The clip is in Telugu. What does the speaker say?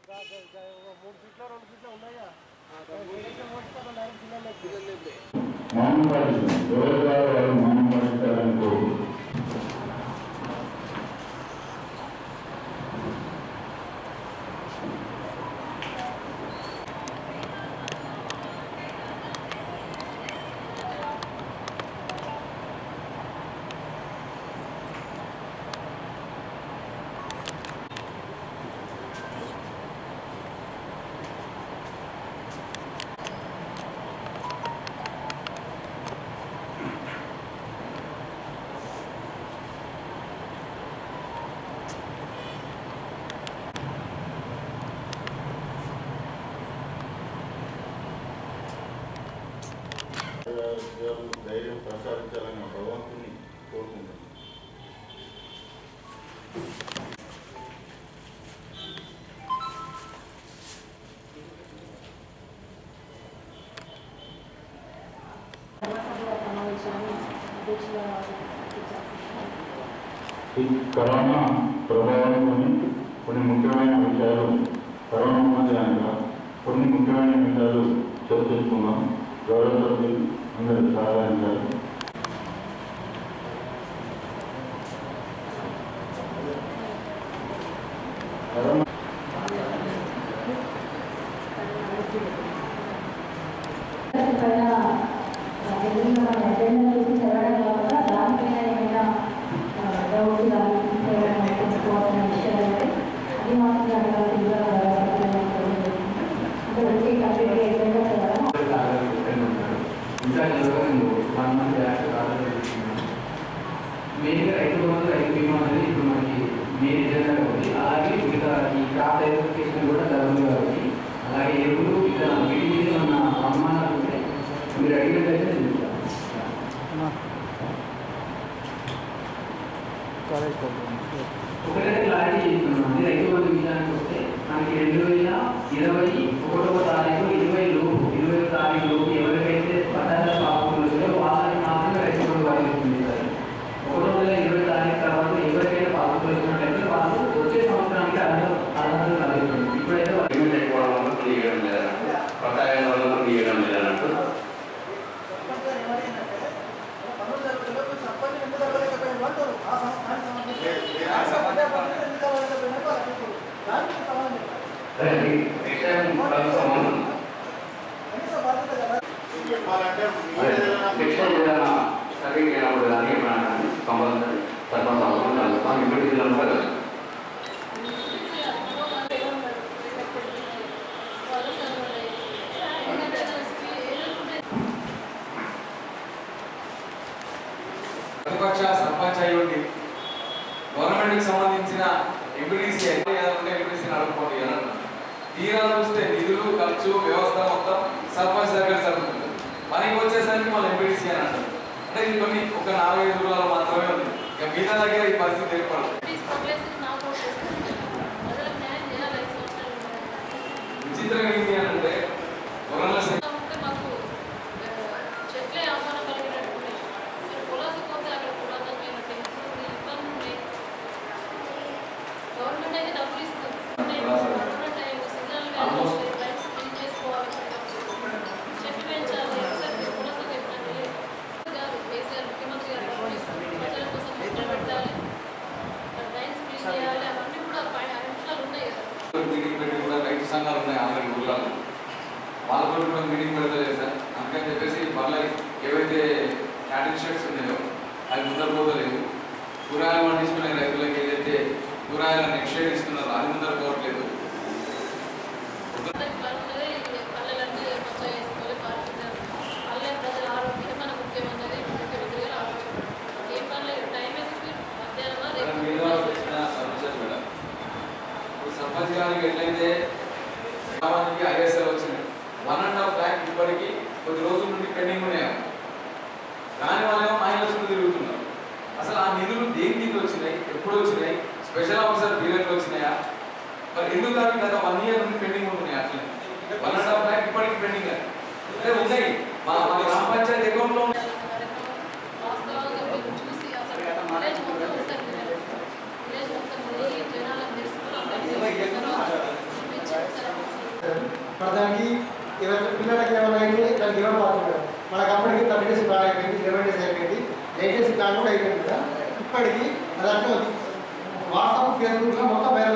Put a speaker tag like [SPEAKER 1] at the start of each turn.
[SPEAKER 1] మూడు ఫీట్లో రెండు ఫీట్లో ఉన్నాయా డైరెక్ట్ పిల్లలు
[SPEAKER 2] మౌనం పాటించారు ఎవరు కాదు వారు మౌనం పాటించాలని కోరుకుంటున్నాను ధైర్యం ప్రసాదించాలని భగవంతుని కోరుకుంటున్నాను
[SPEAKER 3] సమావేశాన్ని అధ్యక్షుల
[SPEAKER 2] ఈ కరోనా ప్రభావంతో కొన్ని ముఖ్యమైన విషయాలు కరోనా మధ్యాహ్నంగా కొన్ని ముఖ్యమైన విషయాలు చర్చించుకున్నాం గౌరవ సభ్యులు అందరూ సహకరించారు కరోనా
[SPEAKER 3] పైన ఏదైనా అటెండెన్స్ చూసి చదవడం కాకుండా దానిపైన ఏమైనా డౌట్స్ కానీ ఏమైనా తెలుసుకోవాల్సిన విషయాలు ఉంటే అది మాత్రం అడగాల్సిందిగా అంటే వచ్చి కంప్లీట్గా ఏదైనా చదవడం
[SPEAKER 4] మెయిన్గా రైతు బంధు రైతు బీమా అనేది ఇప్పుడు మనకి మెయిన్ ఎజెండా ఉంది అలాగే మిగతా ఈ క్రాప్ ఐడెంటిఫికేషన్ కూడా జరుగుతుంది కాబట్టి అలాగే ఎరువులు విత్తనాలు వీటి మీద ఉన్న అనుమానాలు ఉంటాయి మీరు అడిగినట్లయితే నేను చెప్తాను. ఒకటే క్లారిటీ చేస్తున్నాం అది రైతు బంధు విషయానికి వస్తే మనకి రెండు వేల ఇరవై ఒకటవ తారీఖు ఇరవై లోపు ఇరవై తారీఖు లోపు ఎవరికైతే పట్టాల పాపం వచ్చాయో వాళ్ళకి మాత్రమే రైతు బంధు వర్తిస్తుంది సార్ ఒకటో నెల ఇరవై తారీఖు తర్వాత ఎవరికైతే పాపం వచ్చినట్లయితే వాళ్ళు వచ్చే సంవత్సరానికి అర్హత అర్హత కలుగుతుంది ఇప్పుడైతే వాళ్ళు
[SPEAKER 5] పేమెంట్ అయిపోవడం వల్ల తీయడం లేదన్నట్టు పట్టాయన వల్ల తీయడం లేదన్నట్టు సరే నెక్స్ట్ టైం కలుస్తాము
[SPEAKER 2] చెప్పాలంటే
[SPEAKER 5] నెక్స్ట్ టైం ఏదైనా సర్వీకి అయినప్పుడు కానీ ఏమైనా కంపల్సరీ సర్పంచ్ అవసరం కలుస్తాం ఇప్పుడు జిల్లాలో కూడా కలుస్తాం
[SPEAKER 6] ప్రతిపక్ష సర్పంచ్ అయి ఉండి గవర్నమెంట్కి సంబంధించిన ఎంపీడీసీ అయితే ఉంటే ఎంపీడీసీని అడుగుకోండి అని అన్నారు. తీరా చూస్తే నిధులు ఖర్చు వ్యవస్థ మొత్తం సర్పంచ్ దగ్గర జరుగుతుంది మనకి వచ్చేసరికి మళ్ళీ ఎంపీడీసీ అని అంటారు అంటే ఇది కొన్ని ఒక నాలుగైదు జిల్లాలో మాత్రమే ఉంది ఇక మిగతా దగ్గర ఈ పరిస్థితి ఏర్పడదు విచిత్రంగా ఏంటి అని అంటే వరంగల్ సెంటర్
[SPEAKER 7] చెట్లే ఆహ్వానం కలిగినటువంటి మీరు పొలాసి పోతే అక్కడ పురాతనమైనటువంటి ఇబ్బంది గవర్నమెంట్ అయితే డబ్బులు ఇస్తుంది గవర్నమెంట్ సిగ్నల్
[SPEAKER 6] Almost.
[SPEAKER 7] రైట్స్ క్లీన్ చేసుకోవాలి చెట్టు పెంచాలి ఒకసారి పొలాస చెప్పినట్టు గారు కేసీఆర్ ముఖ్యమంత్రి గారు డబ్బులు ఇస్తారు ప్రజల కోసం మొక్కలు పెట్టాలి రైట్స్ క్లీన్ చేయాలి అవన్నీ కూడా పైన అంశాలు ఉన్నాయి కదా
[SPEAKER 6] మీటింగ్ పెట్టి కూడా రైతు సంఘాలు ఉన్నాయి ఆల్రెడీ ఊర్లలో వాళ్ళతో కూడా మీటింగ్ పెడతలేదు సార్ అందుకని చెప్పేసి మళ్ళీ ఏవైతే క్యాటిల్ షెడ్స్ ఉన్నాయో అవి ముందర పోతలేదు కూరగాయలు పండించుకునే రైతులకు ఏదైతే కూరగాయలను ఎక్స్టైడ్ ఇస్తున్నారో అది ముందర పోవట్లేదు
[SPEAKER 7] పల్లెలన్నీ మంచిగా చేసుకోవాలి పారిశుద్ధ్యం పల్లె ప్రజల ఆరోగ్యం మన ముఖ్యమైనది ముఖ్యమంత్రి గారు ఆరోగ్యం ఏం పర్లేదు టైం ఎందుకు మధ్యాహ్నమా
[SPEAKER 6] ఇక్కడ మీద వచ్చిన సమస్యలు కూడా ఇప్పుడు సర్పంచ్ గారికి ఎట్లయితే గ్రామానికి ఐఎస్ఎల్ వచ్చింది వన్ అండ్ హాఫ్ ల్యాక్ ఇప్పటికీ కొద్ది రోజుల నుండి పెండింగ్ ఉన్నాయి దాని వల్ల మహిళల చుట్టూ తిరుగుతున్నారు అసలు ఆ నిధులు దేని కింద వచ్చినాయి ఎప్పుడు వచ్చినాయి స్పెషల్ ఆఫీసర్ పీరియడ్కి వచ్చినాయా మరి ఎందుకు అవి గత వన్ ఇయర్ నుండి పెండింగ్ ఉంటున్నాయి అట్లే వన్ అండ్ హాఫ్ ల్యాక్ ఇప్పటికి పెండింగ్ అంటే ఉన్నాయి మా మా గ్రామ పంచాయతీ అకౌంట్లో ఉన్నాయి
[SPEAKER 7] వాస్తవంగా మీరు చూసి అసలు విలేజ్ మొత్తం వస్తారు విలేజ్ మొత్తం పోయి జనాలను తెలుసుకుని అందరికీ తెలుసుకున్న తర్వాత చూపించి
[SPEAKER 1] దానికి ఎవరి పిల్లలకి ఏమైనా అయితే దానికి ఇవ్వడం పోతున్నారు మనకు అప్పటికి థర్టీ డేస్ ప్లాన్ అయిపోయింది ఇరవై డేస్ అయిపోయింది ఎయిట్ డేస్ ప్లాన్ కూడా అయిపోయింది కదా ఇప్పటికి అది అట్లా ఉంది వాట్సాప్ ఫేస్బుక్లో మొత్తం వైరల్